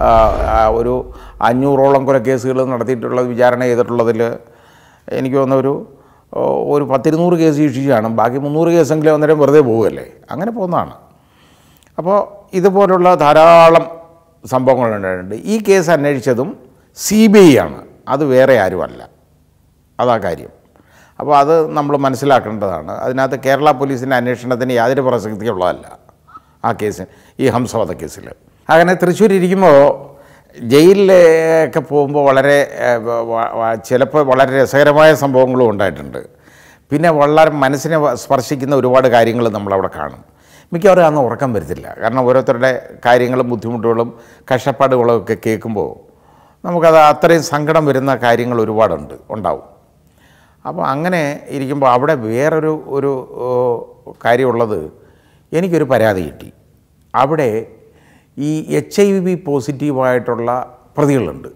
ആ, ആ, ഒരു അഞ്ഞൂറോളം കുല കേസുകൾ നടത്തിയിട്ടുള്ളത് വിചാരണ ചെയ്തിട്ടുള്ളതിൽ എനിക്ക് തോന്നുന്ന ഒരു ഓ, ഒരു പത്തിരുന്നൂറ് കേസ് ശിക്ഷിച്ചാണ് ബാക്കി മുന്നൂറ് കേസെങ്കിലും അന്നേരം വെറുതെ പോവുകയല്ലേ അങ്ങനെ പോകുന്നതാണ് അപ്പോൾ ഇതുപോലുള്ള ധാരാളം സംഭവങ്ങളുണ്ടായിട്ടുണ്ട് ഈ കേസ് അന്വേഷിച്ചതും സി ബി ഐ ആണ് അത് വേറെ ആരുമല്ല അതാ കാര്യം അപ്പോൾ അത് നമ്മൾ മനസ്സിലാക്കേണ്ടതാണ് അതിനകത്ത് കേരള പോലീസിൻ്റെ അന്വേഷണത്തിന് യാതൊരു പ്രസക്തിയുള്ളതല്ല ആ കേസിന് ഈ ഹംസവധ കേസിൽ അങ്ങനെ തൃശ്ശൂർ ഇരിക്കുമ്പോൾ ജയിലിലൊക്കെ പോകുമ്പോൾ വളരെ ഏഹ്, വ- വ- ചിലപ്പോൾ വളരെ രസകരമായ സംഭവങ്ങളും ഉണ്ടായിട്ടുണ്ട് പിന്നെ വളരെ മനസ്സിനെ വ- സ്പർശിക്കുന്ന ഒരുപാട് കാര്യങ്ങൾ നമ്മളവിടെ കാണും മിക്കവാറും അന്ന് ഉറക്കം വരത്തില്ല കാരണം ഓരോരുത്തരുടെ കാര്യങ്ങളും ബുദ്ധിമുട്ടുകളും കഷ്ടപ്പാടുകളും ഒക്കെ കേൾക്കുമ്പോൾ നമുക്കത് അത്രയും സങ്കടം വരുന്ന കാര്യങ്ങൾ ഒരുപാടുണ്ട് ഉണ്ടാവും അപ്പോൾ അങ്ങനെ ഇരിക്കുമ്പോൾ അവിടെ വേറൊരു ഒരു ഓ, കാര്യമുള്ളത് എനിക്കൊരു പരാതി കിട്ടി അവിടെ ഈ എച്ച് ഐ വി പോസിറ്റീവായിട്ടുള്ള പ്രതികളുണ്ട്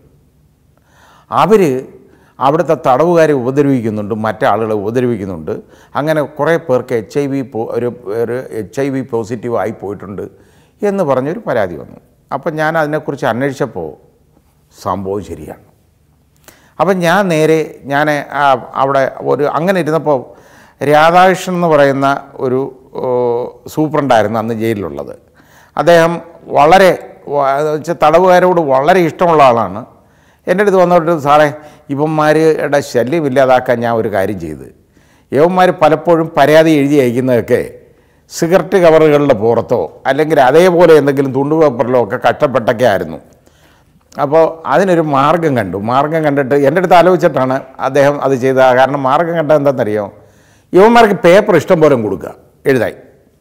അവർ അവിടുത്തെ തടവുകാരെ ഉപദ്രവിക്കുന്നുണ്ട് മറ്റാളുകളെ ഉപദ്രവിക്കുന്നുണ്ട് അങ്ങനെ കുറേ പേർക്ക് എച്ച് ഐ വി ഒരു ഒരു എച്ച് ഐ വി പോസിറ്റീവ് ആയി പോയിട്ടുണ്ട് എന്ന് പറഞ്ഞൊരു പരാതി വന്നു അപ്പം ഞാൻ അതിനെക്കുറിച്ച് അന്വേഷിച്ചപ്പോൾ സംഭവം ശരിയാണ് അപ്പം ഞാൻ നേരെ ഞാൻ ആ അവിടെ ഒരു അങ്ങനെ ഇരുന്നപ്പോൾ രാധാകൃഷ്ണൻ എന്ന് പറയുന്ന ഒരു ഓ, സൂപ്രണ്ടായിരുന്നു അന്ന് ജയിലിലുള്ളത് അദ്ദേഹം വളരെ വ- എന്ന് വെച്ചാൽ തടവുകാരോട് വളരെ ഇഷ്ടമുള്ള ആളാണ് എൻ്റെ അടുത്ത് വന്നിട്ട് സാറേ ഇവന്മാരുടെ ശല്യം ഇല്ലാതാക്കാൻ ഞാൻ ഒരു കാര്യം ചെയ്ത് യവന്മാർ പലപ്പോഴും പരാതി എഴുതി അയക്കുന്നതൊക്കെ സിഗരറ്റ് കവറുകളുടെ പുറത്തോ അല്ലെങ്കിൽ അതേപോലെ എന്തെങ്കിലും തുണ്ടുപേപ്പറിലോ ഒക്കെ കഷ്ടപ്പെട്ടൊക്കെ ആയിരുന്നു അപ്പോൾ അതിനൊരു മാർഗം കണ്ടു മാർഗം കണ്ടിട്ട് എൻ്റെ അടുത്ത് ആലോചിച്ചിട്ടാണ് അദ്ദേഹം അത് ചെയ്തത് കാരണം മാർഗം കണ്ടത് എന്താണെന്നറിയോ യുവന്മാർക്ക് പേപ്പർ ഇഷ്ടം പോലെ കൊടുക്കുക എഴുതായി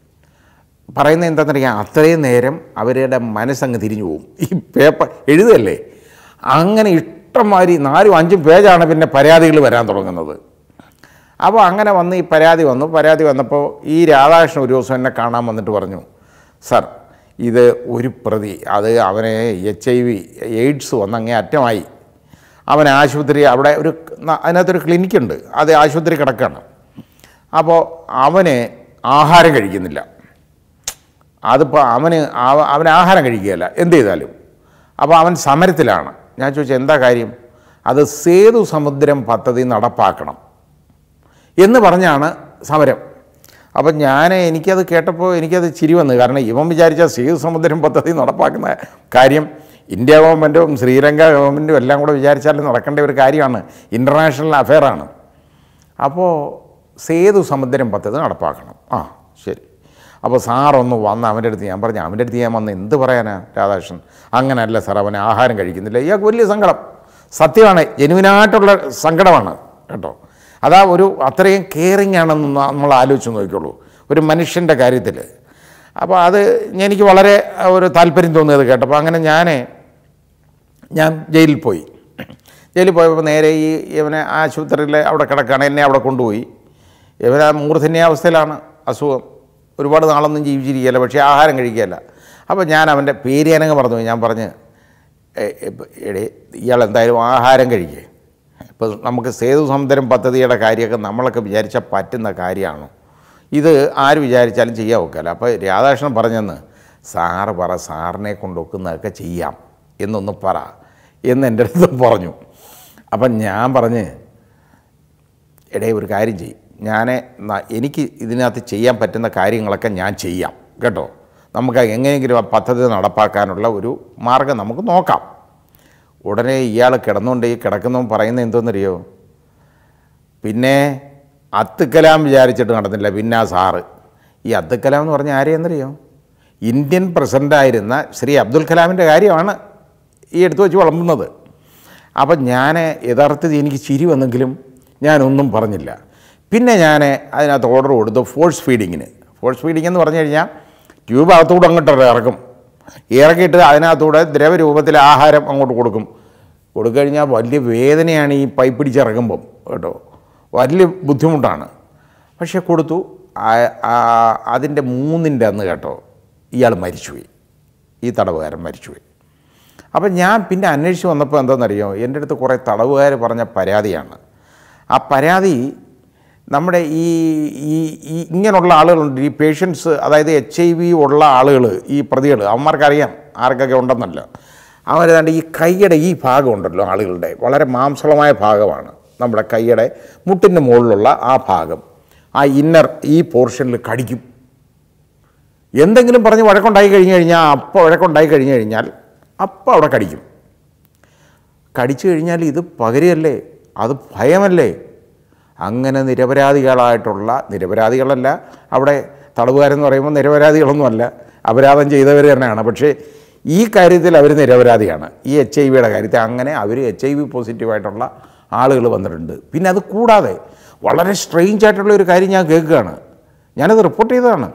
പറയുന്നത് എന്താണെന്നറിയാം അത്രയും നേരം അവരുടെ മനസ്സങ്ങ് തിരിഞ്ഞു പോകും ഈ പേപ്പർ എഴുതല്ലേ അങ്ങനെ ഇഷ്ടംമാതിരി നാലും അഞ്ചും പേജാണ് പിന്നെ പരാതികൾ വരാൻ തുടങ്ങുന്നത് അപ്പോൾ അങ്ങനെ വന്ന് ഈ പരാതി വന്നു പരാതി വന്നപ്പോൾ ഈ രാധാകൃഷ്ണൻ ഒരു ദിവസം എന്നെ കാണാൻ വന്നിട്ട് പറഞ്ഞു സർ ഇത് ഒരു പ്രതി അത് അവനെ എച്ച് ഐ വി എയ്ഡ്സ് വന്ന് അങ്ങേ അറ്റമായി അവൻ ആശുപത്രി അവിടെ ഒരു ന- അതിനകത്തൊരു ക്ലിനിക്കുണ്ട് അത് ആശുപത്രി കിടക്കുകയാണ് അപ്പോൾ അവന് ആഹാരം കഴിക്കുന്നില്ല അതിപ്പോൾ അവന് അവ- അവൻ ആഹാരം കഴിക്കുകയല്ല എന്ത് ചെയ്താലും അപ്പോൾ അവൻ സമരത്തിലാണ് ഞാൻ ചോദിച്ചു എന്താ കാര്യം അത് സേതു സമുദ്രം പദ്ധതി നടപ്പാക്കണം എന്ന് പറഞ്ഞാണ് സമരം അപ്പം ഞാൻ എനിക്കത് കേട്ടപ്പോൾ എനിക്കത് ചിരി വന്നു കാരണം ഇവൻ വിചാരിച്ച സേതു സമുദ്രം പദ്ധതി നടപ്പാക്കുന്ന കാര്യം ഇന്ത്യ ഗവൺമെൻറ്റും ശ്രീലങ്ക ഗവൺമെൻറ്റും എല്ലാം കൂടെ വിചാരിച്ചാലും നടക്കേണ്ട ഒരു കാര്യമാണ് ഇൻ്റർനാഷണൽ അഫെയറാണ് അപ്പോൾ സേതു സമുദ്രം പദ്ധതി നടപ്പാക്കണം ആ ശരി അപ്പോൾ സാറൊന്ന് വന്ന് അവൻ്റെ അടുത്ത് ഞാൻ പറഞ്ഞു അവൻ്റെ അടുത്ത് ഞാൻ വന്ന് എന്ത് പറയാനാ രാധാകൃഷ്ണൻ അങ്ങനെയല്ല സാർ അവൻ ആഹാരം കഴിക്കുന്നില്ല ഇയാൾക്ക് വലിയ സങ്കടം സത്യമാണ് ജെനുവിനായിട്ടുള്ള സങ്കടമാണ് കേട്ടോ അതാ ഒരു അത്രയും കെയറിങ് ആണെന്ന് നമ്മൾ ആലോചിച്ച് നോക്കിക്കോളൂ ഒരു മനുഷ്യൻ്റെ കാര്യത്തിൽ അപ്പോൾ അത് എനിക്ക് വളരെ ഒരു താല്പര്യം തോന്നിയത് കേട്ടപ്പോൾ അങ്ങനെ ഞാൻ ഞാൻ ജയിലിൽ പോയി ജയിലിൽ പോയപ്പോൾ നേരെ ഈ ഇവനെ ആശുപത്രിയിൽ അവിടെ കിടക്കുകയാണ് എന്നെ അവിടെ കൊണ്ടുപോയി ഇവൻ ആ മൂർധന്യാവസ്ഥയിലാണ് അസുഖം ഒരുപാട് നാളൊന്നും ജീവിച്ചിരിക്കുകയല്ല പക്ഷേ ആഹാരം കഴിക്കുകയല്ല അപ്പോൾ ഞാൻ അവൻ്റെ പേര് ഞാനങ്ങ് പറഞ്ഞു പോയി. ഞാൻ പറഞ്ഞ് "എ- ഇപ്പ- എടേ ഇയാൾ എന്തായാലും ആഹാരം കഴിക്കേ ഇപ്പോൾ നമുക്ക് സേതു സമുദ്രം പദ്ധതിയുടെ കാര്യമൊക്കെ നമ്മളൊക്കെ വിചാരിച്ചാൽ പറ്റുന്ന കാര്യമാണ് ഇത് ആര് വിചാരിച്ചാലും ചെയ്യാൻ ഒക്കല്ല അപ്പോൾ രാധാകൃഷ്ണൻ പറഞ്ഞെന്ന് സാറ് പറ സാറിനെ കൊണ്ടൊക്കുന്നതൊക്കെ ചെയ്യാം എന്നൊന്ന് പറ എന്ന് എൻ്റെ അടുത്ത് പറഞ്ഞു അപ്പം ഞാൻ പറഞ്ഞ് എടേ ഒരു കാര്യം ചെയ്യും ഞാൻ എനിക്ക് ഇതിനകത്ത് ചെയ്യാൻ പറ്റുന്ന കാര്യങ്ങളൊക്കെ ഞാൻ ചെയ്യാം കേട്ടോ നമുക്ക് എങ്ങനെയെങ്കിലും ആ പദ്ധതി നടപ്പാക്കാനുള്ള ഒരു മാർഗം നമുക്ക് നോക്കാം ഉടനെ ഇയാൾ കിടന്നുകൊണ്ട് ഈ കിടക്കുന്നവൻ പറയുന്നത് എന്തോന്നറിയോ പിന്നെ അത്തുക്കലാം വിചാരിച്ചിട്ട് നടന്നില്ല പിന്നെ ആ സാറ് ഈ അബ്ദുൽ കലാം എന്ന് പറഞ്ഞാൽ ആരെയെന്നറിയോ ഇന്ത്യൻ പ്രസിഡൻ്റായിരുന്ന ശ്രീ അബ്ദുൽ കലാമിൻ്റെ കാര്യമാണ് ഈ എടുത്തു വെച്ച് വിളമ്പുന്നത് അപ്പം ഞാൻ യഥാർത്ഥത്തിൽ എനിക്ക് ചിരി വന്നെങ്കിലും ഞാനൊന്നും പറഞ്ഞില്ല പിന്നെ ഞാൻ അതിനകത്ത് ഓർഡർ കൊടുത്തു ഫോഴ്സ് ഫീഡിങ്ങിന് ഫോഴ്സ് ഫീഡിംഗ് എന്ന് പറഞ്ഞു കഴിഞ്ഞാൽ ട്യൂബ് അകത്തൂടെ അങ്ങോട്ട് ഇറക്കും ഇറക്കിയിട്ട് അതിനകത്തൂടെ ദ്രവരൂപത്തിൽ ആഹാരം അങ്ങോട്ട് കൊടുക്കും കൊടുക്കഴിഞ്ഞാൽ വലിയ വേദനയാണ് ഈ പൈപ്പ് പിടിച്ചിറങ്ങുമ്പം കേട്ടോ വലിയ ബുദ്ധിമുട്ടാണ് പക്ഷേ കൊടുത്തു ആ- ആ- അതിൻ്റെ മൂന്നിൻ്റെ അന്ന് കേട്ടോ ഇയാൾ മരിച്ചുപോയി ഈ തടവുകാരൻ മരിച്ചുപോയി അപ്പം ഞാൻ പിന്നെ അന്വേഷിച്ച് വന്നപ്പോൾ എന്താണെന്നറിയോ എൻ്റെ അടുത്ത് കുറേ തടവുകാർ പറഞ്ഞ പരാതിയാണ് ആ പരാതി നമ്മുടെ ഈ ഈ ഈ ഇങ്ങനെയുള്ള ആളുകളുണ്ട് ഈ പേഷ്യൻസ് അതായത് എച്ച് ഐ വി ഉള്ള ആളുകൾ ഈ പ്രതികൾ അവന്മാർക്കറിയാം ആർക്കൊക്കെ ഉണ്ടെന്നല്ല അവരേതാണ്ട് ഈ കൈയുടെ ഈ ഭാഗം ഉണ്ടല്ലോ ആളുകളുടെ വളരെ മാംസളമായ ഭാഗമാണ് നമ്മുടെ കൈയുടെ മുട്ടിൻ്റെ മുകളിലുള്ള ആ ഭാഗം ആ ഇന്നർ ഈ പോർഷനിൽ കടിക്കും എന്തെങ്കിലും പറഞ്ഞ് വഴക്കുണ്ടായി കഴിഞ്ഞ് കഴിഞ്ഞാൽ അപ്പോൾ വഴക്കുണ്ടായി കഴിഞ്ഞ് കഴിഞ്ഞാൽ അപ്പോൾ അവിടെ കടിക്കും കടിച്ചു കഴിഞ്ഞാൽ ഇത് പകരയല്ലേ അത് ഭയമല്ലേ അങ്ങനെ നിരപരാധികളായിട്ടുള്ള നിരപരാധികളല്ല അവിടെ തടവുകാരെന്ന് പറയുമ്പോൾ നിരപരാധികളൊന്നുമല്ല അപരാധം ചെയ്തവർ തന്നെയാണ് പക്ഷേ ഈ കാര്യത്തിൽ അവർ നിരപരാധിയാണ് ഈ എച്ച് ഐ വിയുടെ കാര്യത്തിൽ അങ്ങനെ അവർ എച്ച് ഐ വി പോസിറ്റീവായിട്ടുള്ള ആളുകൾ വന്നിട്ടുണ്ട് പിന്നെ അത് കൂടാതെ വളരെ സ്ട്രെയിഞ്ച് ആയിട്ടുള്ള ഒരു കാര്യം ഞാൻ കേൾക്കുകയാണ് ഞാനത് റിപ്പോർട്ട് ചെയ്തതാണ്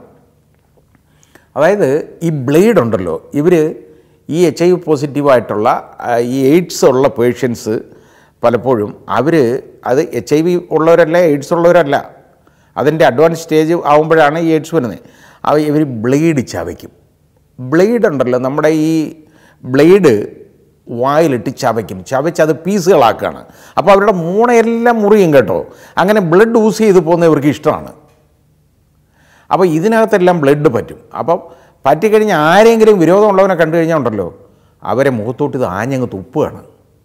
അതായത് ഈ ബ്ലേഡ് ഉണ്ടല്ലോ ഇവർ ഈ എച്ച് ഐ വി പോസിറ്റീവായിട്ടുള്ള ആ, ഈ എയ്ഡ്സ് ഉള്ള പേഷ്യൻസ് പലപ്പോഴും അവർ അത് എച്ച് ഐ വി ഉള്ളവരല്ല എയ്ഡ്സ് ഉള്ളവരല്ല അതിൻ്റെ അഡ്വാൻസ് സ്റ്റേജ് ആകുമ്പോഴാണ് ഈ എയ്ഡ്സ് വരുന്നത് അവ ഇവർ ബ്ലേഡ് ചവയ്ക്കും ബ്ലേഡ് ഉണ്ടല്ലോ നമ്മുടെ ഈ ബ്ലേഡ് വായിലിട്ട് ചവയ്ക്കും ചവച്ച് അത് പീസുകളാക്കുകയാണ് അപ്പോൾ അവരുടെ മൂണയെല്ലാം മുറിയും കേട്ടോ അങ്ങനെ ബ്ലഡ് യൂസ് ചെയ്ത് പോകുന്ന ഇവർക്ക് ഇഷ്ടമാണ് അപ്പോൾ ഇതിനകത്തെല്ലാം ബ്ലഡ് പറ്റും അപ്പം പറ്റിക്കഴിഞ്ഞാൽ ആരെങ്കിലും വിരോധമുള്ളവനെ കണ്ടു കഴിഞ്ഞാൽ ഉണ്ടല്ലോ അവരെ മുഖത്തോട്ട് ഇത് ആഞ്ഞങ്ങ് തുപ്പുകയാണ്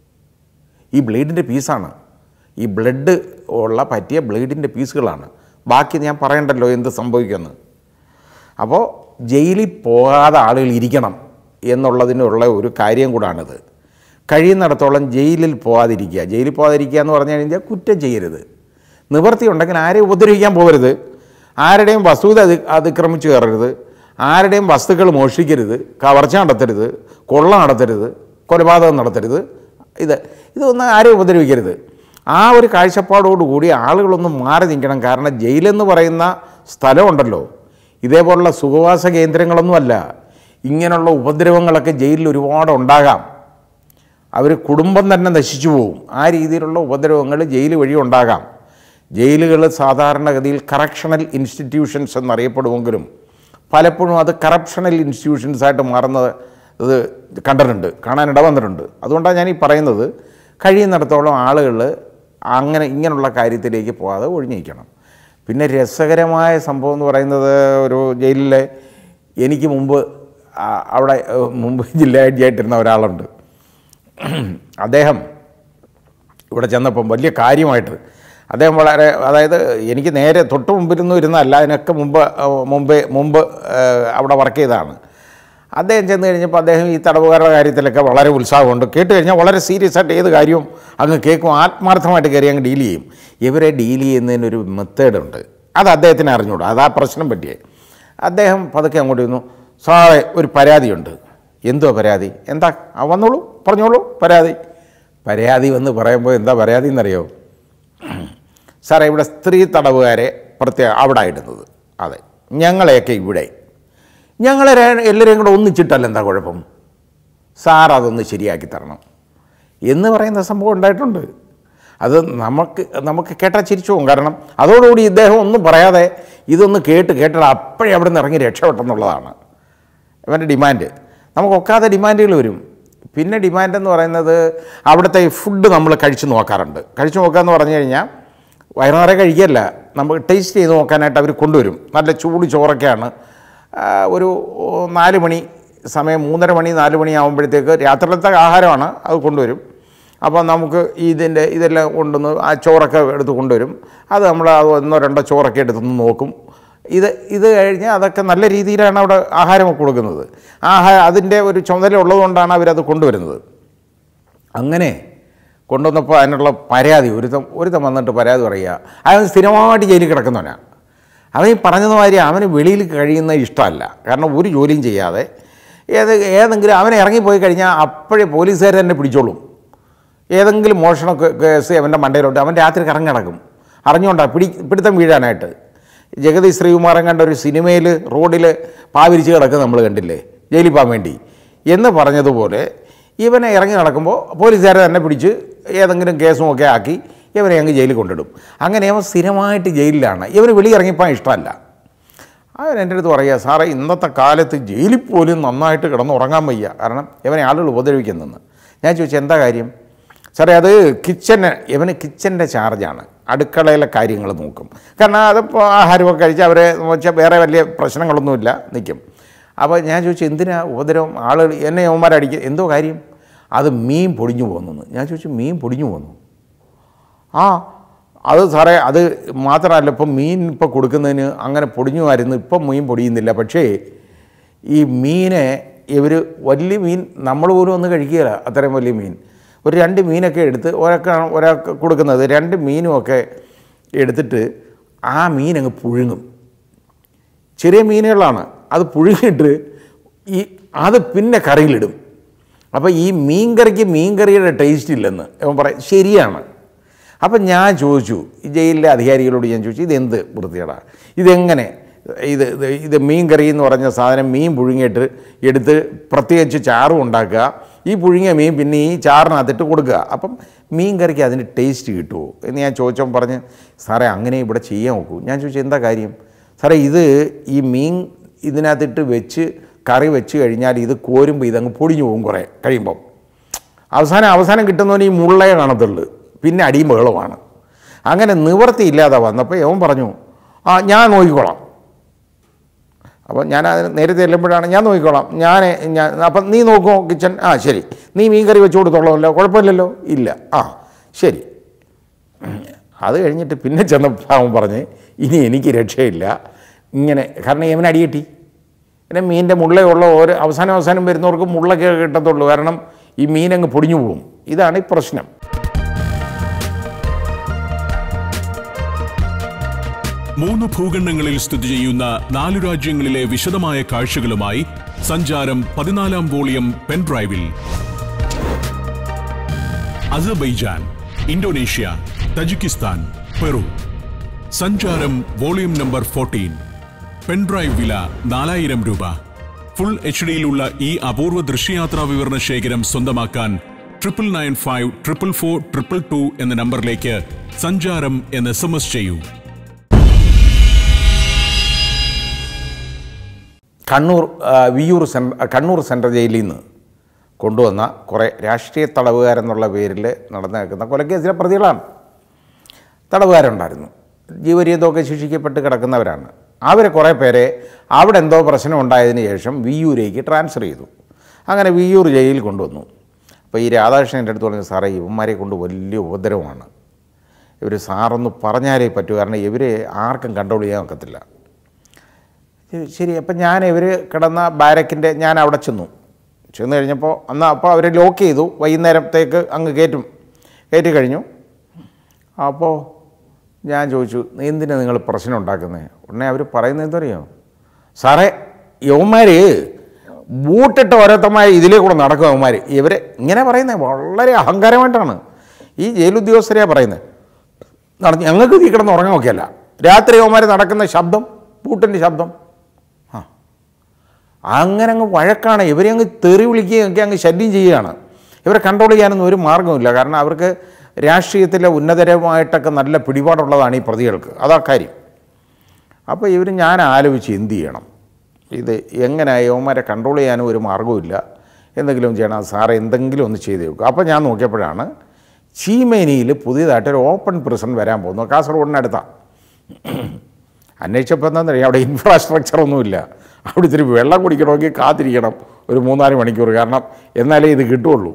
ഈ ബ്ലേഡിൻ്റെ പീസാണ് ഈ ബ്ലഡ് ഉള്ള പറ്റിയ ബ്ലേഡിൻ്റെ പീസുകളാണ് ബാക്കി ഞാൻ പറയണ്ടല്ലോ എന്ത് സംഭവിക്കുമെന്ന് അപ്പോൾ ജയിലിൽ പോകാതെ ആളുകൾ ഇരിക്കണം എന്നുള്ളതിനുള്ള ഒരു കാര്യം കൂടാണിത് കഴിയുന്നിടത്തോളം ജയിലിൽ പോകാതിരിക്കുക ജയിലിൽ പോകാതിരിക്കുക എന്ന് പറഞ്ഞു കഴിഞ്ഞാൽ കുറ്റം ചെയ്യരുത് നിവൃത്തി ഉണ്ടെങ്കിൽ ആരെയും ഉപദ്രവിക്കാൻ പോകരുത് ആരുടെയും വസ്തുത അതി അതിക്രമിച്ച് കയറരുത് ആരുടെയും വസ്തുക്കൾ മോഷ്ടിക്കരുത് കവർച്ച നടത്തരുത് കൊള്ള നടത്തരുത് കൊലപാതകം നടത്തരുത് ഇത് ഇതൊന്നും ആരെയും ഉപദ്രവിക്കരുത് ആ ഒരു കാഴ്ചപ്പാടോടുകൂടി ആളുകളൊന്നും മാറി നിൽക്കണം കാരണം ജയിലെന്ന് പറയുന്ന സ്ഥലമുണ്ടല്ലോ ഇതേപോലുള്ള സുഖവാസ കേന്ദ്രങ്ങളൊന്നുമല്ല ഇങ്ങനെയുള്ള ഉപദ്രവങ്ങളൊക്കെ ജയിലിൽ ഒരുപാട് ഉണ്ടാകാം അവർ കുടുംബം തന്നെ നശിച്ചു പോകും ആ രീതിയിലുള്ള ഉപദ്രവങ്ങൾ ജയിൽ വഴി ഉണ്ടാകാം ജയിലുകൾ സാധാരണഗതിയിൽ കറക്ഷണൽ ഇൻസ്റ്റിറ്റ്യൂഷൻസ് എന്നറിയപ്പെടുമെങ്കിലും പലപ്പോഴും അത് കറപ്ഷണൽ ഇൻസ്റ്റിറ്റ്യൂഷൻസ് ആയിട്ട് മാറുന്നത് ഇത് കണ്ടിട്ടുണ്ട് കാണാനിട വന്നിട്ടുണ്ട് അതുകൊണ്ടാണ് ഞാൻ ഈ പറയുന്നത് കഴിയുന്നിടത്തോളം ആളുകൾ അങ്ങനെ ഇങ്ങനെയുള്ള കാര്യത്തിലേക്ക് പോകാതെ ഒഴിഞ്ഞിരിക്കണം പിന്നെ രസകരമായ സംഭവം എന്ന് പറയുന്നത് ഒരു ജയിലിലെ എനിക്ക് മുമ്പ് ആ, അവിടെ ഏഹ്, മുമ്പ് ജില്ലാ ഐ ജി ആയിട്ടിരുന്ന ഒരാളുണ്ട് അദ്ദേഹം ഇവിടെ ചെന്നപ്പം വലിയ കാര്യമായിട്ട് അദ്ദേഹം വളരെ അതായത് എനിക്ക് നേരെ തൊട്ട് മുമ്പിരുന്നു ഇരുന്നല്ല അതിനൊക്കെ മുമ്പ് ഏഹ്, മുമ്പേ മുമ്പ് ഏഹ്, അവിടെ വർക്ക് ചെയ്തതാണ് അദ്ദേഹം ചെന്ന് കഴിഞ്ഞപ്പോൾ അദ്ദേഹം ഈ തടവുകാരുടെ കാര്യത്തിലൊക്കെ വളരെ ഉത്സാഹമുണ്ട് കേട്ട് കഴിഞ്ഞാൽ വളരെ സീരിയസ് ആയിട്ട് ഏത് കാര്യവും അങ്ങ് കേൾക്കും ആത്മാർത്ഥമായിട്ട് കയറി അങ്ങ് ഡീൽ ചെയ്യും ഇവരെ ഡീൽ ചെയ്യുന്നതിനൊരു മെത്തേഡുണ്ട് അത് അദ്ദേഹത്തിന് അറിഞ്ഞൂടാ അതാ പ്രശ്നം പറ്റിയേ അദ്ദേഹം പതുക്കെ അങ്ങോട്ട് ഇരുന്നു സാറേ ഒരു പരാതിയുണ്ട് എന്തോ പരാതി എന്താ ആ വന്നോളൂ പറഞ്ഞോളൂ പരാതി പരാതി വന്ന് പറയുമ്പോൾ എന്താ പരാതി എന്നറിയോ സാറേ ഇവിടെ സ്ത്രീ തടവുകാരെ പ്രത്യേക അവിടെ ഇടുന്നത് അതെ ഞങ്ങളെയൊക്കെ ഇവിടെ ഞങ്ങളെ രെ- എല്ലാവരെയും കൂടെ ഒന്നിച്ചിട്ടല്ല എന്താ കുഴപ്പം സാർ അതൊന്ന് ശരിയാക്കി തരണം എന്ന് പറയുന്ന സംഭവം ഉണ്ടായിട്ടുണ്ട് അത് നമുക്ക് നമുക്ക് കേട്ടാൽ ചിരിച്ചു പോകും കാരണം അതോടുകൂടി ഇദ്ദേഹം ഒന്നും പറയാതെ ഇതൊന്ന് കേട്ട് കേട്ടിട്ട് അപ്പോഴേ അവിടെ നിന്ന് ഇറങ്ങി രക്ഷപ്പെട്ടെന്നുള്ളതാണ് ഇവൻ്റെ ഡിമാൻഡ് നമുക്ക് ഒക്കാതെ ഡിമാൻഡുകൾ വരും പിന്നെ ഡിമാൻഡ് എന്ന് പറയുന്നത് അവിടുത്തെ ഈ ഫുഡ് നമ്മൾ കഴിച്ച് നോക്കാറുണ്ട് കഴിച്ച് നോക്കുക എന്ന് പറഞ്ഞു കഴിഞ്ഞാൽ വയറുനിറയെ കഴിക്കുകയല്ല നമുക്ക് ടേസ്റ്റ് ചെയ്ത് നോക്കാനായിട്ട് അവർ കൊണ്ടുവരും നല്ല ചൂട് ചോറൊക്കെയാണ് ആ, ഒരു നാല് മണി സമയം മൂന്നര മണി നാല് മണി ആകുമ്പോഴത്തേക്ക് രാത്രിയിലത്തെ ആഹാരമാണ് അത് കൊണ്ടുവരും അപ്പോൾ നമുക്ക് ഇതിൻ്റെ ഇതെല്ലാം കൊണ്ടുവന്ന് ആ ചോറൊക്കെ എടുത്ത് കൊണ്ടുവരും അത് നമ്മൾ അത് ഒന്നോ രണ്ടോ ചോറൊക്കെ എടുത്തൊന്ന് നോക്കും ഇത് ഇത് കഴിഞ്ഞ് അതൊക്കെ നല്ല രീതിയിലാണ് അവിടെ ആഹാരമൊക്കെ കൊടുക്കുന്നത് ആഹാ അതിൻ്റെ ഒരു ചുമതല ഉള്ളതുകൊണ്ടാണ് അവരത് കൊണ്ടുവരുന്നത് അങ്ങനെ കൊണ്ടുവന്നപ്പോൾ അതിനുള്ള പരാതി ഒരുത്തം ഒരുത്തം വന്നിട്ട് പരാതി പറയുക അവൻ സ്ഥിരമായിട്ട് ജയിലിൽ കിടക്കുന്നവനാണ് അവൻ ഈ പറഞ്ഞത് മാതിരി അവന് വെളിയിൽ കഴിയുന്നത് ഇഷ്ടമല്ല കാരണം ഒരു ജോലിയും ചെയ്യാതെ ഏത് ഏതെങ്കിലും അവനെ ഇറങ്ങിപ്പോയി കഴിഞ്ഞാൽ അപ്പോഴേ പോലീസുകാർ തന്നെ പിടിച്ചോളും ഏതെങ്കിലും മോഷണ കേ- കേസ് അവൻ്റെ മണ്ടയിലോട്ട് അവൻ രാത്രി കറങ്ങി കിടക്കും അറിഞ്ഞുകൊണ്ടാണ് പിടി പിടുത്തം വീഴാനായിട്ട് ജഗതി ശ്രീകുമാരൻ കണ്ട ഒരു സിനിമയിൽ റോഡിൽ പാവിരിച്ച് കിടക്കുക നമ്മൾ കണ്ടില്ലേ ജയിലിൽ പോകാൻ വേണ്ടി എന്ന് പറഞ്ഞതുപോലെ ഇവനെ ഇറങ്ങി നടക്കുമ്പോൾ പോലീസുകാരെ തന്നെ പിടിച്ച് ഏതെങ്കിലും കേസും ഒക്കെ ആക്കി ഇവനെ അങ്ങ് ജയിലിൽ കൊണ്ടിടും അങ്ങനെ അവൻ സ്ഥിരമായിട്ട് ജയിലിലാണ് ഇവന് വെളിയിറങ്ങിപ്പോകാൻ ഇഷ്ടമല്ല അവൻ എൻ്റെ അടുത്ത് പറയുക സാറേ ഇന്നത്തെ കാലത്ത് ജയിലിൽ പോലും നന്നായിട്ട് കിടന്ന് ഉറങ്ങാൻ വയ്യ കാരണം ഇവനെ ആളുകൾ ഉപദ്രവിക്കുന്നെന്ന് ഞാൻ ചോദിച്ചു എന്താ കാര്യം സാറേ അത് കിച്ചന് ഇവന് കിച്ചൻ്റെ ചാർജാണ് അടുക്കളയിലെ കാര്യങ്ങൾ നോക്കും കാരണം അതിപ്പോൾ ആഹാരമൊക്കെ കഴിച്ച് അവരെ വെച്ചാൽ വേറെ വലിയ പ്രശ്നങ്ങളൊന്നുമില്ല നിൽക്കും അപ്പോൾ ഞാൻ ചോദിച്ചു എന്തിനാ ഉപദ്രവം ആളുകൾ എന്നെ യവന്മാരടിക്കുക എന്തോ കാര്യം അത് മീൻ പൊടിഞ്ഞു പോകുന്നു ഞാൻ ചോദിച്ചു മീൻ പൊടിഞ്ഞു പോന്നു ആ അത് സാറേ അത് മാത്രമല്ല ഇപ്പം മീൻ ഇപ്പോൾ കൊടുക്കുന്നതിന് അങ്ങനെ പൊടിഞ്ഞു വരുന്നു ഇപ്പം മീൻ പൊടിയുന്നില്ല പക്ഷേ ഈ മീനെ ഇവർ വലിയ മീൻ നമ്മൾ പോലും ഒന്ന് കഴിക്കുകയില്ല അത്രയും വലിയ മീൻ ഒരു രണ്ട് മീനൊക്കെ എടുത്ത് ഒരാൾക്കാണ് ഒരാൾക്ക് കൊടുക്കുന്നത് രണ്ട് മീനുമൊക്കെ എടുത്തിട്ട് ആ മീൻ അങ്ങ് പുഴുങ്ങും ചെറിയ മീനുകളാണ് അത് പുഴുങ്ങിയിട്ട് ഈ അത് പിന്നെ കറിയിലിടും അപ്പോൾ ഈ മീൻകറിക്ക് മീൻകറിയുടെ ടേസ്റ്റ് ഇല്ലെന്ന് അവൻ പറയും ശരിയാണ് അപ്പം ഞാൻ ചോദിച്ചു ഈ ജയിലിലെ അധികാരികളോട് ഞാൻ ചോദിച്ചു ഇതെന്ത് വൃത്തിയടാ ഇതെങ്ങനെ ഇത് ഇത് ഇത് മീൻ കറി എന്ന് പറഞ്ഞ സാധനം മീൻ പുഴുങ്ങിയിട്ട് എടുത്ത് പ്രത്യേകിച്ച് ചാറും ഉണ്ടാക്കുക ഈ പുഴുങ്ങിയ മീൻ പിന്നെ ഈ ചാറിനകത്തിട്ട് കൊടുക്കുക അപ്പം മീൻ കറിക്ക് അതിന് ടേസ്റ്റ് കിട്ടുമോ എന്ന് ഞാൻ ചോദിച്ചപ്പോൾ പറഞ്ഞ് സാറേ അങ്ങനെ ഇവിടെ ചെയ്യാൻ നോക്കൂ ഞാൻ ചോദിച്ചു എന്താ കാര്യം സാറേ ഇത് ഈ മീൻ ഇതിനകത്തിട്ട് വെച്ച് കറി വെച്ച് കഴിഞ്ഞാൽ ഇത് കോരുമ്പോൾ ഇതങ്ങ് പൊടിഞ്ഞു പോകും കുറേ കഴിയുമ്പം അവസാനം അവസാനം കിട്ടുന്നവന് ഈ മുള്ളയെ കാണത്തുള്ളൂ പിന്നെ അടിയും ബഹളമാണ് അങ്ങനെ നിവർത്തിയില്ലാതെ വന്നപ്പോൾ യവൻ പറഞ്ഞു ആ ഞാൻ നോക്കിക്കോളാം അപ്പോൾ ഞാൻ അതിന് നേരത്തെ ചെല്ലുമ്പോഴാണ് ഞാൻ നോക്കിക്കോളാം ഞാൻ ഞാൻ അപ്പം നീ നോക്കുമോ കിച്ചൺ ആ ശരി നീ മീൻ കറി വെച്ച് കൊടുത്തോളാമല്ലോ കുഴപ്പമില്ലല്ലോ ഇല്ല ആ ശരി അത് കഴിഞ്ഞിട്ട് പിന്നെ ചെന്നപ്പോൾ അവൻ പറഞ്ഞ് ഇനി എനിക്ക് രക്ഷയില്ല ഇങ്ങനെ കാരണം ഇവൻ അടിയെട്ടി പിന്നെ മീനിൻ്റെ മുള്ളയുള്ള ഓരോ അവസാനം അവസാനം വരുന്നവർക്ക് മുള്ളൊക്കെ കിട്ടത്തുള്ളൂ കാരണം ഈ മീനങ്ങ് പൊടിഞ്ഞു പോകും ഇതാണ് ഈ പ്രശ്നം മൂന്ന് ഭൂഖണ്ഡങ്ങളിൽ സ്ഥിതി ചെയ്യുന്ന നാലു രാജ്യങ്ങളിലെ വിശദമായ കാഴ്ചകളുമായി സഞ്ചാരം പതിനാലാം വോളിയം പെൻഡ്രൈവിൽ Azerbaijan Indonesia Tajikistan Peru Sancharam volume number fourteen pendrive വില നാലായിരം രൂപ ഫുൾ എച്ച് ഡിയിലുള്ള ഈ അപൂർവ ദൃശ്യയാത്രാ വിവരണ ശേഖരം സ്വന്തമാക്കാൻ triple nine five triple four triple two എന്ന നമ്പറിലേക്ക് സഞ്ചാരം എന്ന് എസ് എം എസ് ചെയ്യൂ കണ്ണൂർ ആ, വിയ്യൂർ സെൻട്ര കണ്ണൂർ സെൻട്രൽ ജയിലിൽ നിന്ന് കൊണ്ടുവന്ന കുറേ രാഷ്ട്രീയ തടവുകാരെന്നുള്ള പേരിൽ നടന്നു നിൽക്കുന്ന കൊലക്കേസിലെ പ്രതികളാണ് തടവുകാരുണ്ടായിരുന്നു ജീവരീതമൊക്കെ ശിക്ഷിക്കപ്പെട്ട് കിടക്കുന്നവരാണ് അവർ കുറേ പേരെ അവിടെ എന്തോ പ്രശ്നം ഉണ്ടായതിന് ശേഷം വിയ്യൂരേക്ക് ട്രാൻസ്ഫർ ചെയ്തു അങ്ങനെ വിയ്യൂർ ജയിലിൽ കൊണ്ടുവന്നു അപ്പോൾ ഈ രാധാകൃഷ്ണൻ എൻ്റെ അടുത്ത് പറഞ്ഞു സാറേ ഇവന്മാരെ കൊണ്ട് വലിയ ഉപദ്രവമാണ് ഇവർ സാറൊന്ന് പറഞ്ഞാലേ പറ്റൂ കാരണം ഇവർ ആർക്കും കൺട്രോൾ ചെയ്യാൻ ഒക്കത്തില്ല ശരി- ശരി അപ്പം ഞാൻ ഇവർ കിടന്ന ബാരക്കിൻ്റെ ഞാൻ അവിടെ ചെന്നു ചെന്ന് കഴിഞ്ഞപ്പോൾ അന്ന് അപ്പോൾ അവർ ലോക്ക് ചെയ്തു വൈകുന്നേരത്തേക്ക് അങ്ങ് കയറ്റും കയറ്റി കഴിഞ്ഞു അപ്പോൾ ഞാൻ ചോദിച്ചു എന്തിനാണ് നിങ്ങൾ പ്രശ്നം ഉണ്ടാക്കുന്നത് ഉടനെ അവർ പറയുന്നത് എന്തറിയോ സാറേ യവന്മാർ ബൂട്ടിട്ട് ഓരോരുത്തന്മാർ ഇതിലേ കൂടെ നടക്കും യവന്മാർ ഇവർ ഇങ്ങനെ പറയുന്നത് വളരെ അഹങ്കാരമായിട്ടാണ് ഈ ജയിലുദ്യോഗസ്ഥരെയാണ് പറയുന്നത് നടന്ന് ഞങ്ങൾക്ക് തീ കിടന്ന് ഉറങ്ങാൻ നോക്കിയല്ല രാത്രി യവന്മാർ നടക്കുന്ന ശബ്ദം ബൂട്ടിൻ്റെ ശബ്ദം ആ അങ്ങനെ അങ്ങ് വഴക്കാണ് ഇവരെ അങ്ങ് തെറി വിളിക്കുകയൊക്കെ അങ്ങ് ശല്യം ചെയ്യുകയാണ് ഇവരെ കൺട്രോൾ ചെയ്യാനൊന്നും ഒരു മാർഗ്ഗമില്ല കാരണം അവർക്ക് രാഷ്ട്രീയത്തിലെ ഉന്നതരമായിട്ടൊക്കെ നല്ല പിടിപാടുള്ളതാണ് ഈ പ്രതികൾക്ക് അതാ കാര്യം അപ്പോൾ ഇവർ ഞാൻ ആലോചിച്ച് എന്ത് ചെയ്യണം ഇത് എങ്ങനെ യവന്മാരെ കൺട്രോൾ ചെയ്യാനും ഒരു മാർഗ്ഗമില്ല എന്തെങ്കിലും ചെയ്യണം സാറ് എന്തെങ്കിലും ഒന്ന് ചെയ്ത് നോക്കുക അപ്പോൾ ഞാൻ നോക്കിയപ്പോഴാണ് ചീമേനിയിൽ പുതിയതായിട്ട് ഒരു ഓപ്പൺ പ്രിസൺ വരാൻ പോകുന്നു കാസർഗോഡിനടുത്താണ് അന്വേഷിച്ചപ്പോൾ എന്താണെന്നറിയാം അവിടെ ഇൻഫ്രാസ്ട്രക്ചർ ഒന്നുമില്ല അവിടെ ഇത്തിരി വെള്ളം കുടിക്കണമെങ്കിൽ കാത്തിരിക്കണം ഒരു മൂന്നാല് മണിക്കൂർ കാരണം എന്നാലേ ഇത് കിട്ടുള്ളൂ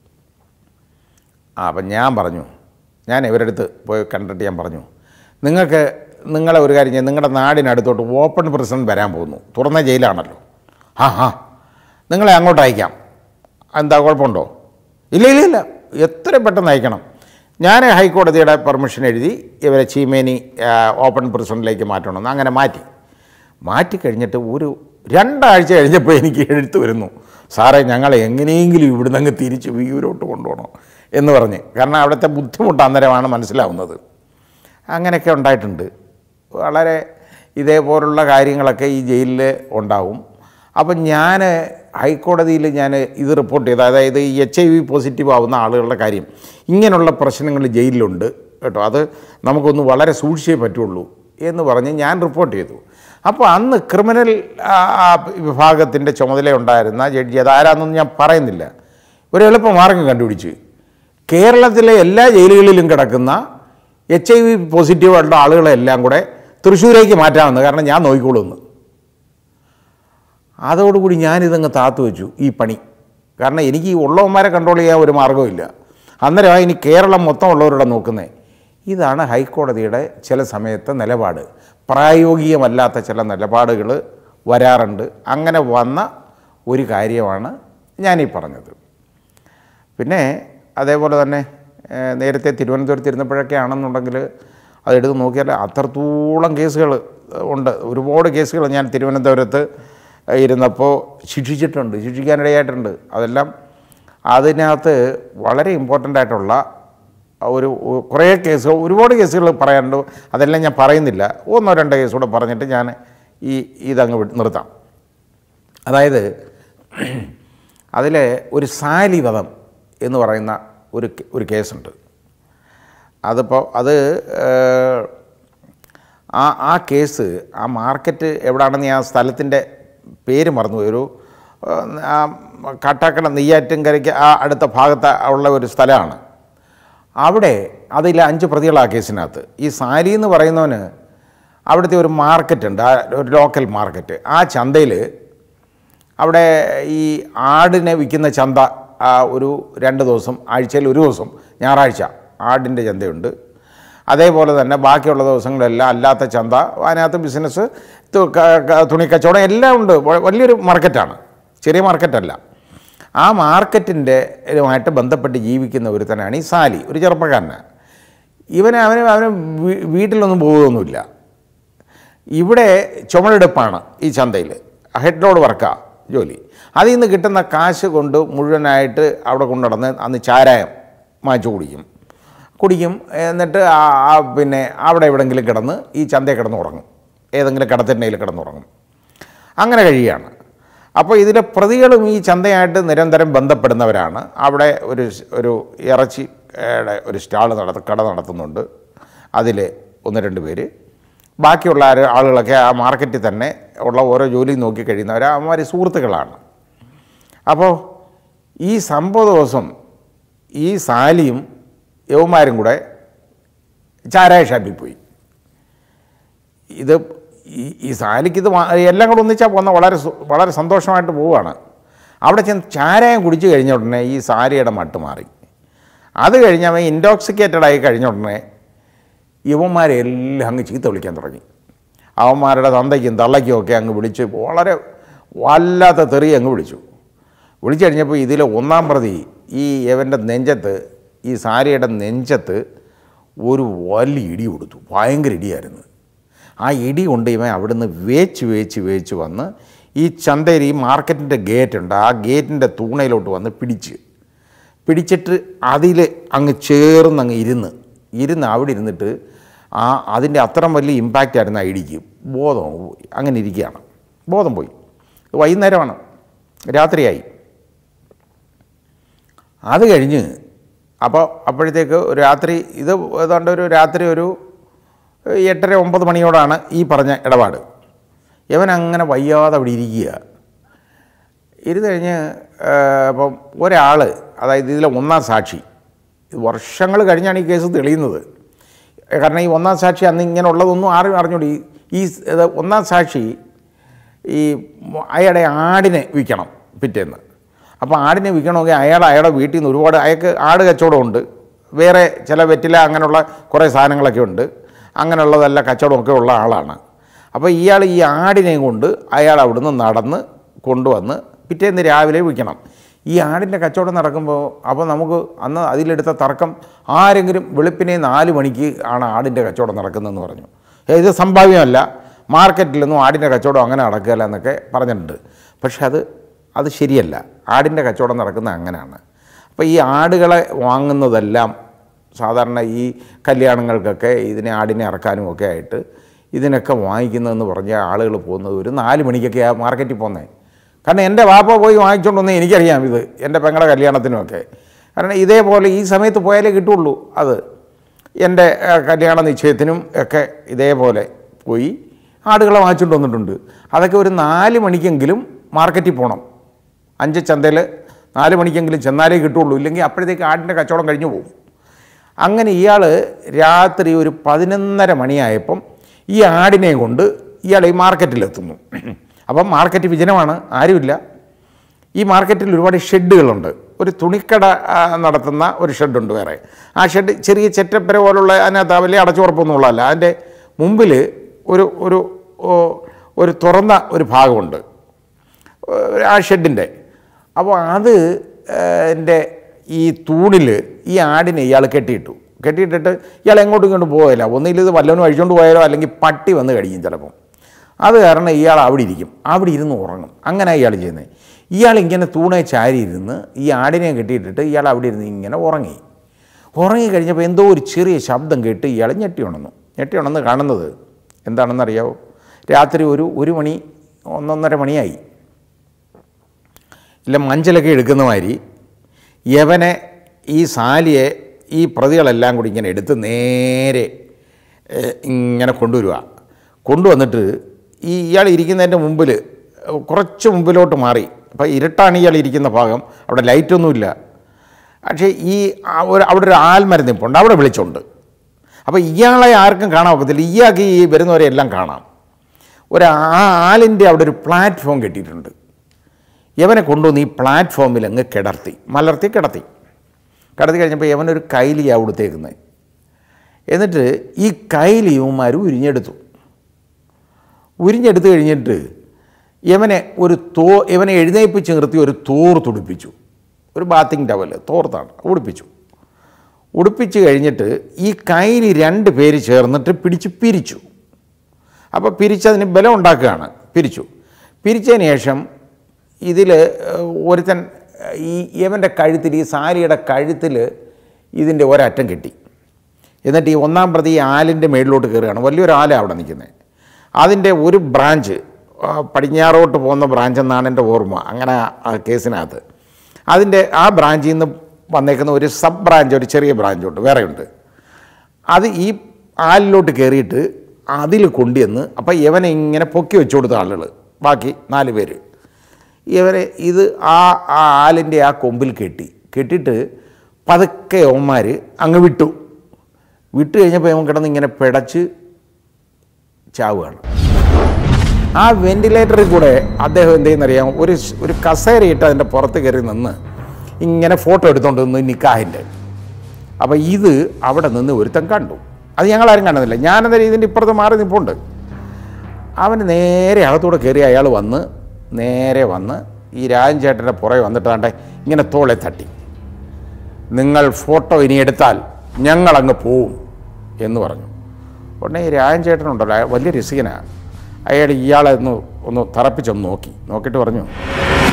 ആ അപ്പം ഞാൻ പറഞ്ഞു ഞാൻ ഇവരുടെ അടുത്ത് പോയി കണ്ടിട്ട് ഞാൻ പറഞ്ഞു നിങ്ങൾക്ക് നിങ്ങളെ ഒരു കാര്യം ചെയ്യാം നിങ്ങളുടെ നാടിനടുത്തോട്ട് ഓപ്പൺ പ്രിസൺ വരാൻ പോകുന്നു തുറന്ന ജയിലാണല്ലോ ആ ആ നിങ്ങളെ അങ്ങോട്ട് അയക്കാം എന്താ കുഴപ്പമുണ്ടോ ഇല്ല ഇല്ല ഇല്ല എത്ര പെട്ടെന്ന് അയക്കണം ഞാൻ ഹൈക്കോടതിയുടെ പെർമിഷൻ എഴുതി ഇവരെ ചീമേനി ആ, ഓപ്പൺ പ്രിസണിലേക്ക് മാറ്റണമെന്ന് അങ്ങനെ മാറ്റി മാറ്റി കഴിഞ്ഞിട്ട് ഒരു രണ്ടാഴ്ച കഴിഞ്ഞപ്പോൾ എനിക്ക് എഴുത്ത് വരുന്നു സാറേ ഞങ്ങളെ എങ്ങനെയെങ്കിലും ഇവിടുന്ന് അങ്ങ് തിരിച്ച് വിയൂരോട്ട് കൊണ്ടുപോകണം എന്ന് പറഞ്ഞ് കാരണം അവിടുത്തെ ബുദ്ധിമുട്ട് അന്നേരമാണ് മനസ്സിലാവുന്നത് അങ്ങനെയൊക്കെ ഉണ്ടായിട്ടുണ്ട് വളരെ ഇതേപോലുള്ള കാര്യങ്ങളൊക്കെ ഈ ജയിലിൽ ഉണ്ടാവും അപ്പം ഞാൻ ഹൈക്കോടതിയിൽ ഞാൻ ഇത് റിപ്പോർട്ട് ചെയ്തു അതായത് ഈ എച്ച് ഐ വി പോസിറ്റീവ് ആവുന്ന ആളുകളുടെ കാര്യം ഇങ്ങനെയുള്ള പ്രശ്നങ്ങൾ ജയിലിലുണ്ട് കേട്ടോ അത് നമുക്കൊന്ന് വളരെ സൂക്ഷിച്ചേ പറ്റുള്ളൂ എന്ന് പറഞ്ഞ് ഞാൻ റിപ്പോർട്ട് ചെയ്തു അപ്പോൾ അന്ന് ക്രിമിനൽ വിഭാഗത്തിൻ്റെ ചുമതല ഉണ്ടായിരുന്ന ജഡ്ജി അതാരാന്നൊന്നും ഞാൻ പറയുന്നില്ല ഒരു എളുപ്പ മാർഗം കണ്ടുപിടിച്ച് കേരളത്തിലെ എല്ലാ ജയിലുകളിലും കിടക്കുന്ന എച്ച് ഐ വി പോസിറ്റീവായിട്ടുള്ള ആളുകളെല്ലാം കൂടെ തൃശ്ശൂരേക്ക് മാറ്റാമെന്ന് കാരണം ഞാൻ നോക്കിക്കോളുമെന്ന് അതോടുകൂടി ഞാനിതങ്ങ് താത്തു വെച്ചു ഈ പണി കാരണം എനിക്ക് ഈ ഉള്ളവന്മാരെ കൺട്രോൾ ചെയ്യാൻ ഒരു മാർഗ്ഗവുമില്ല അന്നേരമാണ് ഇനി കേരളം മൊത്തം ഉള്ളവരുടെ നോക്കുന്നത് ഇതാണ് ഹൈക്കോടതിയുടെ ചില സമയത്തെ നിലപാട് പ്രായോഗികമല്ലാത്ത ചില നിലപാടുകൾ വരാറുണ്ട് അങ്ങനെ വന്ന ഒരു കാര്യമാണ് ഞാനീ പറഞ്ഞത് പിന്നെ അതേപോലെ തന്നെ ഏഹ്, നേരത്തെ തിരുവനന്തപുരത്ത് ഇരുന്നപ്പോഴൊക്കെ ആണെന്നുണ്ടെങ്കിൽ അതെടുത്ത് നോക്കിയാൽ അത്രത്തോളം കേസുകൾ ഉണ്ട് ഒരുപാട് കേസുകൾ ഞാൻ തിരുവനന്തപുരത്ത് ഇരുന്നപ്പോൾ ശിക്ഷിച്ചിട്ടുണ്ട് ശിക്ഷിക്കാനിടയായിട്ടുണ്ട് അതെല്ലാം അതിനകത്ത് വളരെ ഇമ്പോർട്ടൻ്റ് ആയിട്ടുള്ള ഒരു ഒ- കുറേ കേസുകൾ ഒരുപാട് കേസുകൾ പറയാനുണ്ട് അതെല്ലാം ഞാൻ പറയുന്നില്ല ഒന്നോ രണ്ടോ കേസ് കൂടെ പറഞ്ഞിട്ട് ഞാൻ ഈ ഇതങ്ങ് വി- നിർത്താം അതായത് അതിൽ ഒരു സാലി വധം എന്ന് പറയുന്ന ഒരു കേ- ഒരു കേസുണ്ട് അതിപ്പോൾ അത് ഏഹ്, ആ ആ കേസ് ആ മാർക്കറ്റ് എവിടെയാണെന്ന് ഞാൻ ആ സ്ഥലത്തിൻ്റെ പേര് മറന്നുപോയി ഒരു ഏഹ്, ആ കാട്ടാക്കട നെയ്യാറ്റിൻകരയ്ക്ക് ആ അടുത്ത ഭാഗത്ത് ഉള്ള ഒരു സ്ഥലമാണ് അവിടെ അതിൽ അഞ്ച് പ്രതികൾ ആ കേസിനകത്ത് ഈ സാരി എന്ന് പറയുന്നവന് അവിടുത്തെ ഒരു മാർക്കറ്റ് ഉണ്ട് ആ ഒരു ലോക്കൽ മാർക്കറ്റ് ആ ചന്തയിൽ അവിടെ ഈ ആടിനെ വിൽക്കുന്ന ചന്ത ആ ഒരു രണ്ട് ദിവസം ആഴ്ചയിൽ ഒരു ദിവസം ഞായറാഴ്ച ആടിൻ്റെ ചന്തയുണ്ട് അതേപോലെ തന്നെ ബാക്കിയുള്ള ദിവസങ്ങളെല്ലാം അല്ലാത്ത ചന്ത അതിനകത്ത് ബിസിനസ് തു- ക- ക- തുണിക്കച്ചവടം എല്ലാം ഉണ്ട് വ- വലിയൊരു മാർക്കറ്റാണ് ചെറിയ മാർക്കറ്റല്ല ആ മാർക്കറ്റിൻ്റെ ഇതുമായിട്ട് ബന്ധപ്പെട്ട് ജീവിക്കുന്ന ഒരുത്തനാണ് ഈ സാലി ഒരു ചെറുപ്പക്കാരനാണ് ഇവന് അവന് അവന് വീ- വീട്ടിലൊന്നും പോകുകയൊന്നുമില്ല ഇവിടെ ചുമടെടുപ്പാണ് ഈ ചന്തയിൽ ഹെഡ് ലോഡ് വർക്കാണ് ജോലി അതിൽ നിന്ന് കിട്ടുന്ന കാശ് കൊണ്ട് മുഴുവനായിട്ട് അവിടെ കൊണ്ടു നടന്ന് അന്ന് ചാരായം വാങ്ങിച്ചു കുടിക്കും കുടിക്കും എന്നിട്ട് ആ ആ പിന്നെ അവിടെ എവിടെയെങ്കിലും കിടന്ന് ഈ ചന്തയിൽ കിടന്ന് ഉറങ്ങും ഏതെങ്കിലും കടത്തിണ്ണയിൽ കിടന്നുറങ്ങും അങ്ങനെ കഴിയുകയാണ് അപ്പോൾ ഇതിലെ പ്രതികളും ഈ ചന്തയായിട്ട് നിരന്തരം ബന്ധപ്പെടുന്നവരാണ് അവിടെ ഒരു സ്- ഒരു ഇറച്ചി യുടെ ഒരു സ്റ്റാൾ നടത്ത കട നടത്തുന്നുണ്ട് അതിൽ ഒന്ന് രണ്ട് പേര് ബാക്കിയുള്ള ആര് ആളുകളൊക്കെ ആ മാർക്കറ്റിൽ തന്നെ ഉള്ള ഓരോ ജോലി നോക്കി കഴിയുന്നവർ അവന്മാർ സുഹൃത്തുക്കളാണ് അപ്പോൾ ഈ സംഭവ ദിവസം ഈ സാലിയും യവന്മാരും കൂടെ ചാരായ ഷാപ്പിൽ പോയി ഇത് ഈ ഈ സാലിക്ക് ഇത് വാ- എല്ലാം കൂടെ ഒന്നിച്ചാൽ പോകുന്ന വളരെ സു- വളരെ സന്തോഷമായിട്ട് പോവുകയാണ് അവിടെ ചെന്ന് ചാരായം കുടിച്ചു കഴിഞ്ഞ ഉടനെ ഈ സാരിയുടെ മട്ട് മാറി അത് കഴിഞ്ഞ് അവൻ ഇൻടോക്സിക്കേറ്റഡ് ആയി കഴിഞ്ഞ ഉടനെ ഇവന്മാരെല്ലാം അങ്ങ് ചീത്ത വിളിക്കാൻ തുടങ്ങി അവന്മാരുടെ തന്തയ്ക്കും തള്ളയ്ക്കും ഒക്കെ അങ്ങ് വിളിച്ച് വളരെ വല്ലാത്ത തെറി അങ്ങ് വിളിച്ചു വിളിച്ചു കഴിഞ്ഞപ്പോൾ ഇതിലെ ഒന്നാം പ്രതി ഈ ഇവൻ്റെ നെഞ്ചത്ത് ഈ സാരിയുടെ നെഞ്ചത്ത് ഒരു വലിയ ഇടി കൊടുത്തു ഭയങ്കര ഇടിയായിരുന്നു ആ ഇടി കൊണ്ട് ഇവൻ അവിടുന്ന് വേച്ച് വേച്ച് വേച്ച് വന്ന് ഈ ചന്തയിൽ ഈ മാർക്കറ്റിൻ്റെ ഗേറ്റ് ഉണ്ട് ആ ഗേറ്റിൻ്റെ തൂണയിലോട്ട് വന്ന് പിടിച്ച് പിടിച്ചിട്ട് അതിൽ അങ്ങ് ചേർന്ന് അങ്ങ് ഇരുന്ന് ഇരുന്ന് അവിടെ ഇരുന്നിട്ട് ആ അതിൻ്റെ അത്രയും വലിയ ഇമ്പാക്റ്റ് ആയിരുന്നു ആ ഇടിക്ക് ബോധം പോയി അങ്ങനെ ഇരിക്കുകയാണ് ബോധം പോയി ഇത് വൈകുന്നേരമാണ് രാത്രിയായി അത് കഴിഞ്ഞ് അപ്പോൾ അപ്പോഴത്തേക്ക് ഒരു രാത്രി ഇത് ഏതാണ്ട് ഒരു രാത്രി ഒരു എട്ടര ഒമ്പത് മണിയോടാണ് ഈ പറഞ്ഞ ഇടപാട് ഇവൻ അങ്ങനെ വയ്യാതെ അവിടെ ഇരിക്കുക ഇരുന്ന് കഴിഞ്ഞ് ആ, അപ്പം ഒരാൾ അതായത് ഇതിലെ ഒന്നാം സാക്ഷി ഇത് വർഷങ്ങൾ കഴിഞ്ഞാണ് ഈ കേസ് തെളിയുന്നത് കാരണം ഈ ഒന്നാം സാക്ഷി അന്ന് ഇങ്ങനെ ഉള്ളതൊന്നും ആരും അറിഞ്ഞൂടി ഈ- ഈ സ് ഇത് ഒന്നാം സാക്ഷി ഈ മ- അയാളുടെ ആടിനെ വിൽക്കണം പിറ്റേന്ന് അപ്പോൾ ആടിനെ വിൽക്കണമെങ്കിൽ അയാൾ അയാളുടെ വീട്ടിൽ നിന്ന് ഒരുപാട് അയാൾക്ക് ആട് കച്ചവടമുണ്ട് വേറെ ചില വെറ്റില അങ്ങനെയുള്ള കുറേ സാധനങ്ങളൊക്കെ ഉണ്ട് അങ്ങനെയുള്ളതെല്ലാം കച്ചവടമൊക്കെ ഉള്ള ആളാണ് അപ്പോൾ ഇയാൾ ഈ ആടിനെയും കൊണ്ട് അയാൾ അവിടുന്ന് നടന്ന് കൊണ്ടുവന്ന് പിറ്റേന്ന് രാവിലെ വിൽക്കണം ഈ ആടിൻ്റെ കച്ചവടം നടക്കുമ്പോൾ അപ്പോൾ നമുക്ക് അന്ന് അതിലെടുത്ത തർക്കം ആരെങ്കിലും വെളുപ്പിനെ നാല് മണിക്ക് ആണ് ആടിൻ്റെ കച്ചവടം നടക്കുന്നതെന്ന് പറഞ്ഞു ഏ, ഇത് സംഭാവ്യമല്ല മാർക്കറ്റിലൊന്നും ആടിൻ്റെ കച്ചവടം അങ്ങനെ നടക്കുകയില്ല എന്നൊക്കെ പറഞ്ഞിട്ടുണ്ട് പക്ഷെ അത് അത് ശരിയല്ല ആടിൻ്റെ കച്ചവടം നടക്കുന്നത് അങ്ങനെയാണ് അപ്പോൾ ഈ ആടുകളെ വാങ്ങുന്നതെല്ലാം സാധാരണ ഈ കല്യാണങ്ങൾക്കൊക്കെ ഇതിനെ ആടിനെ ഇറക്കാനും ഒക്കെ ആയിട്ട് ഇതിനൊക്കെ വാങ്ങിക്കുന്നതെന്ന് പറഞ്ഞാൽ ആളുകൾ പോകുന്നത് ഒരു നാല് മണിക്കൊക്കെ ആ മാർക്കറ്റിൽ പോകുന്നത് കാരണം എൻ്റെ വാപ്പ പോയി വാങ്ങിച്ചുകൊണ്ട് വന്നേ എനിക്കറിയാം ഇത് എൻ്റെ പെങ്ങളുടെ കല്യാണത്തിനുമൊക്കെ കാരണം ഇതേപോലെ ഈ സമയത്ത് പോയാലേ കിട്ടുള്ളൂ അത് എൻ്റെ ആ, കല്യാണ നിശ്ചയത്തിനും ഒക്കെ ഇതേപോലെ പോയി ആടുകളെ വാങ്ങിച്ചുകൊണ്ട് വന്നിട്ടുണ്ട് അതൊക്കെ ഒരു നാല് മണിക്കെങ്കിലും മാർക്കറ്റിൽ പോകണം അഞ്ച് ചന്തയിൽ നാല് മണിക്കെങ്കിലും ചെന്നാലേ കിട്ടുള്ളൂ ഇല്ലെങ്കിൽ അപ്പോഴത്തേക്ക് ആടിൻ്റെ കച്ചവടം കഴിഞ്ഞു പോകും അങ്ങനെ ഇയാൾ രാത്രി ഒരു പതിനൊന്നര മണിയായപ്പം ഈ ആടിനെയും കൊണ്ട് ഇയാൾ ഈ മാർക്കറ്റിലെത്തുന്നു അപ്പം മാർക്കറ്റ് വിജനമാണ് ആരുമില്ല ഈ മാർക്കറ്റിൽ ഒരുപാട് ഷെഡുകളുണ്ട് ഒരു തുണിക്കട ആ, നടത്തുന്ന ഒരു ഷെഡുണ്ട് വേറെ ആ ഷെഡ് ചെറിയ ചെറ്റപ്പര പോലുള്ള അതിനകത്ത് വലിയ അടച്ചുറപ്പൊന്നും ഉള്ളതല്ല അതിൻ്റെ മുമ്പിൽ ഒരു ഒരു ഓ, ഒരു തുറന്ന ഒരു ഭാഗമുണ്ട് ഏഹ് ആ ഷെഡിൻ്റെ അപ്പോൾ അത് എൻ്റെ ഈ തൂണിൽ ഈ ആടിനെ ഇയാൾ കെട്ടിയിട്ടു കെട്ടിയിട്ടിട്ട് ഇയാൾ എങ്ങോട്ടും ഇങ്ങോട്ടും പോകില്ല ഒന്നിൽ ഇത് വല്ലവനും അഴിച്ചുകൊണ്ട് പോയാലോ അല്ലെങ്കിൽ പട്ടി വന്ന് കഴിയും ചിലപ്പം അത് കാരണം ഇയാൾ അവിടെ ഇരിക്കും അവിടെ ഇരുന്ന് ഉറങ്ങും അങ്ങനെ ഇയാൾ ചെയ്യുന്നത് ഇയാൾ ഇങ്ങനെ തൂണെ ചാരി ഇരുന്ന് ഈ ആടിനെ കെട്ടിയിട്ടിട്ട് ഇയാൾ അവിടെ ഇരുന്ന് ഇങ്ങനെ ഉറങ്ങി ഉറങ്ങി കഴിഞ്ഞപ്പോൾ എന്തോ ഒരു ചെറിയ ശബ്ദം കേട്ട് ഇയാൾ ഞെട്ടി ഉണർന്നു ഞെട്ടി ഉണർന്ന് കാണുന്നത് എന്താണെന്നറിയാവോ രാത്രി ഒരു ഒരു മണി ഒന്നൊന്നര മണിയായി ഇല്ല മഞ്ചലൊക്കെ എടുക്കുന്ന മാതിരി യവനെ ഈ സാലിയെ ഈ പ്രതികളെല്ലാം കൂടി ഇങ്ങനെ എടുത്ത് നേരെ ഏഹ്, ഇങ്ങനെ കൊണ്ടുവരിക കൊണ്ടുവന്നിട്ട് ഈ ഇയാൾ ഇരിക്കുന്നതിൻ്റെ മുമ്പിൽ കുറച്ച് മുമ്പിലോട്ട് മാറി അപ്പോൾ ഇരുട്ടാണ് ഇയാൾ ഇരിക്കുന്ന ഭാഗം അവിടെ ലൈറ്റൊന്നുമില്ല പക്ഷേ ഈ ആ ഒരു അവിടെ ഒരു ആൽമരം നിൽപ്പുണ്ട് അവിടെ വിളിച്ചുണ്ട് അപ്പോൾ ഇയാളെ ആർക്കും കാണാൻ ഒക്കത്തില്ല ഇയാൾക്ക് ഈ വരുന്നവരെ എല്ലാം കാണാം ഒരു ആ ആലിൻ്റെ അവിടെ ഒരു പ്ലാറ്റ്ഫോം കെട്ടിയിട്ടുണ്ട് യവനെ കൊണ്ടുവന്ന് ഈ പ്ലാറ്റ്ഫോമിൽ അങ്ങ് കിടർത്തി മലർത്തി കിടത്തി കിടത്തി കഴിഞ്ഞപ്പോൾ യവനൊരു കൈലിയാണ് കൊടുത്തേക്കുന്നത് എന്നിട്ട് ഈ കൈലി ഇവന്മാർ ഉരിഞ്ഞെടുത്തു ഉരിഞ്ഞെടുത്ത് കഴിഞ്ഞിട്ട് യവനെ ഒരു തോ ഇവനെ എഴുന്നേൽപ്പിച്ച് നിർത്തി ഒരു തോർ തുടിപ്പിച്ചു ഒരു ബാത്തിങ് ടവൽ തോർത്താണ് ഉടുപ്പിച്ചു ഉടുപ്പിച്ച് കഴിഞ്ഞിട്ട് ഈ കൈലി രണ്ട് പേര് ചേർന്നിട്ട് പിടിച്ച് പിരിച്ചു അപ്പോൾ പിരിച്ചതിന് ബലം ഉണ്ടാക്കുകയാണ് പിരിച്ചു പിരിച്ചതിന് ശേഷം ഇതിൽ ഒരുത്തൻ ഈ യവൻ്റെ കഴുത്തിൽ ഈ സാരിയുടെ കഴുത്തിൽ ഇതിൻ്റെ ഒരറ്റം കെട്ടി എന്നിട്ട് ഈ ഒന്നാം പ്രതി ഈ ആലിൻ്റെ മേളിലോട്ട് കയറുകയാണ് വലിയൊരു ആലാണ് അവിടെ നിൽക്കുന്നത് അതിൻ്റെ ഒരു ബ്രാഞ്ച് ആ, പടിഞ്ഞാറോട്ട് പോകുന്ന ബ്രാഞ്ച് എന്നാണ് എൻ്റെ ഓർമ്മ അങ്ങനെ ആ- ആ കേസിനകത്ത് അതിൻ്റെ ആ ബ്രാഞ്ചിൽ നിന്ന് വന്നേക്കുന്ന ഒരു സബ് ബ്രാഞ്ച് ഒരു ചെറിയ ബ്രാഞ്ചുണ്ട് വേറെയുണ്ട് അത് ഈ ആലിലോട്ട് കയറിയിട്ട് അതിൽ കൊണ്ടുവന്ന് അപ്പം ഇവനെ ഇങ്ങനെ പൊക്കി വെച്ചു കൊടുത്ത ആളുകൾ ബാക്കി നാല് പേര് ഇവരെ ഇത് ആ ആ ആലിൻ്റെ ആ കൊമ്പിൽ കെട്ടി കെട്ടിയിട്ട് പതുക്കെ ഓന്മാർ അങ്ങ് വിട്ടു വിട്ട് കഴിഞ്ഞപ്പോൾ ഇവൻ കിടന്ന് ഇങ്ങനെ പിടച്ച് ചാവുകയാണ് ആ വെന്റിലേറ്ററിൽ കൂടെ അദ്ദേഹം എന്ത് ചെയ്യുന്നറിയാം ഒരു സ്- ഒരു കസേരയിട്ട് അതിൻ്റെ പുറത്ത് കയറി നിന്ന് ഇങ്ങനെ ഫോട്ടോ എടുത്തുകൊണ്ട് നിന്ന് നിക്കാഹിൻ്റെ അപ്പോൾ ഇത് അവിടെ നിന്ന് ഒരുത്തൻ കണ്ടു അത് ഞങ്ങളാരും കാണുന്നില്ല ഞാനെന്ന ഇതിൻ്റെ ഇപ്പുറത്ത് മാറി നിൽപ്പുണ്ട് അവന് നേരെ അകത്തൂടെ കയറി അയാൾ വന്ന് നേരെ വന്ന് ഈ രാജൻ ചേട്ടൻ്റെ പുറകെ വന്നിട്ടാണ്ടെ ഇങ്ങനെ തോളെ തട്ടി നിങ്ങൾ ഫോട്ടോ ഇനി എടുത്താൽ ഞങ്ങളങ്ങ് പോവും എന്ന് പറഞ്ഞു ഉടനെ ഈ രാജൻ ചേട്ടനുണ്ടല്ലോ അയാൾ വലിയ രസികനാണ് അയാൾ ഇയാളെ ഒന്ന് ഒന്ന് തറപ്പിച്ചൊന്ന് നോക്കി നോക്കിയിട്ട് പറഞ്ഞു